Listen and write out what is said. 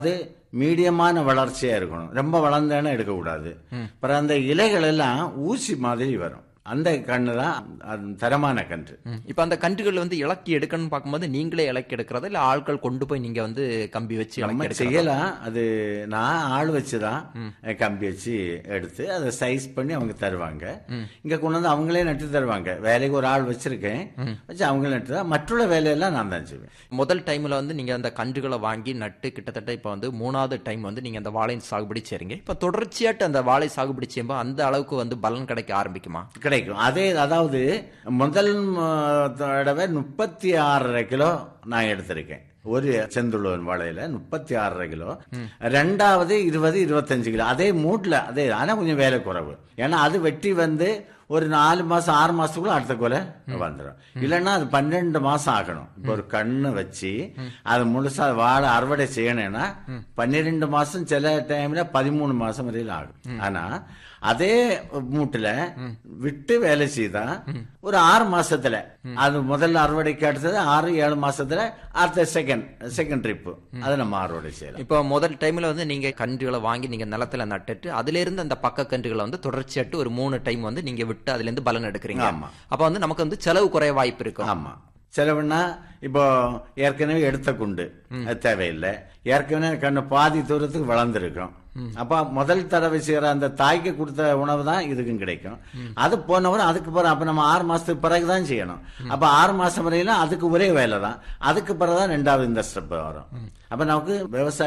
அது மீடியமான வளர்ச்சியா இருக்கணும் ரொம்ப வளர்ந்தேன்னு எடுக்கக்கூடாது அப்புறம் அந்த இலைகள் எல்லாம் ஊசி மாதிரி வரும் அந்த கன்று தான் அது தரமான கன்று ம். இப்ப அந்த கன்றுகள் வந்து இலக்கி எடுக்கணும்னு பார்க்கும்போது நீங்களே இலக்கி எடுக்கிறதா இல்ல ஆட்கள் கொண்டு போய் நீங்க வந்து கம்பி வச்சு இலக்கி நம்ம எடுக்கிறதா? செய்யலாம் அது நான் ஆள் வச்சு தான் கம்பி வச்சு எடுத்து அதை சைஸ் பண்ணி அவங்க தருவாங்க இங்க கொண்டு வந்து அவங்களே நட்டு தருவாங்க வேலைக்கு ஒரு ஆள் வச்சிருக்கேன் வச்சு அவங்களே நட்டு தான் மற்றுள்ள வேலையெல்லாம் நான் தான் செய்வேன் முதல் டைம்ல வந்து நீங்க அந்த கன்றுகளை வாங்கி நட்டு கிட்டத்தட்ட இப்ப வந்து மூணாவது டைம் வந்து நீங்க அந்த வாழை சாகுபடி செய்றீங்க இப்ப தொடர்ச்சியாட்டு அந்த வாழை சாகுபடி செய்யும்போது அந்த அளவுக்கு வந்து பலன் கிடைக்க ஆரம்பிக்குமா கிடைக்கும் அதே அதாவது முதல் ம, தடவை முப்பத்தி ஆறரை கிலோ நான் எடுத்திருக்கேன் ஒரு செந்துள்ளூர் வாழையில முப்பத்தி ஆறரை கிலோ ரெண்டாவது இருபது இருபத்தஞ்சு கிலோ அதே மூட்ல அதே ஆனா கொஞ்சம் வேலை குறைவு ஏன்னா அது வெட்டி வந்து ஒரு நாலு மாசம் ஆறு மாசத்துக்குள்ள அடுத்த கொலை வந்துடும் இல்லைன்னா அது பன்னெண்டு மாசம் ஆகணும் இப்போ ஒரு கண்ணு வச்சு அது முழுசா வாழை அறுவடை செய்யணும்னா பன்னிரெண்டு மாசம் சில டைம்ல பதிமூணு மாசம் வரையில ஆகும் ஆனா அதே மூட்டுல விட்டு வேலை செய்தா ஒரு ஆறு மாசத்துல அது முதல்ல அறுவடைக்கு அடுத்தது ஆறு ஏழு மாசத்துல அடுத்த செகண்ட் செகண்ட் ட்ரிப் அதை நம்ம அறுவடை செய்யலாம் இப்போ முதல் டைம்ல வந்து நீங்க கன்றுகளை வாங்கி நீங்க நிலத்துல நட்டுட்டு அதுல இருந்து அந்த பக்க கன்றுகளை வந்து தொடர்ச்சியாட்டு ஒரு மூணு டைம் வந்து நீங்க விட்டு அதுல இருந்து பலன் எடுக்கிறீங்க ஆமா. அப்ப வந்து நமக்கு வந்து செலவு குறைய வாய்ப்பு இருக்கும் ஆமா செலவுன்னா இப்போ ஏற்கனவே எடுத்த குண்டு அது தேவையில்லை ஏற்கனவே கண்ணு பாதி தூரத்துக்கு வளர்ந்துருக்கும் அப்ப முதல் தடவை செய்யற அந்த தாய்க்கு கொடுத்த உணவு தான் இதுக்கும் கிடைக்கும் அது போனவரும் அதுக்கு பிறகு அப்ப நம்ம ஆறு மாசத்துக்கு பிறகுதான் செய்யணும் அப்ப ஆறு மாசம் வரையிலும் அதுக்கு ஒரே வேலை தான் அதுக்கு பிறகுதான் ரெண்டாவது இந்த ஸ்டெப் வரும் அப்ப நமக்கு விவசாய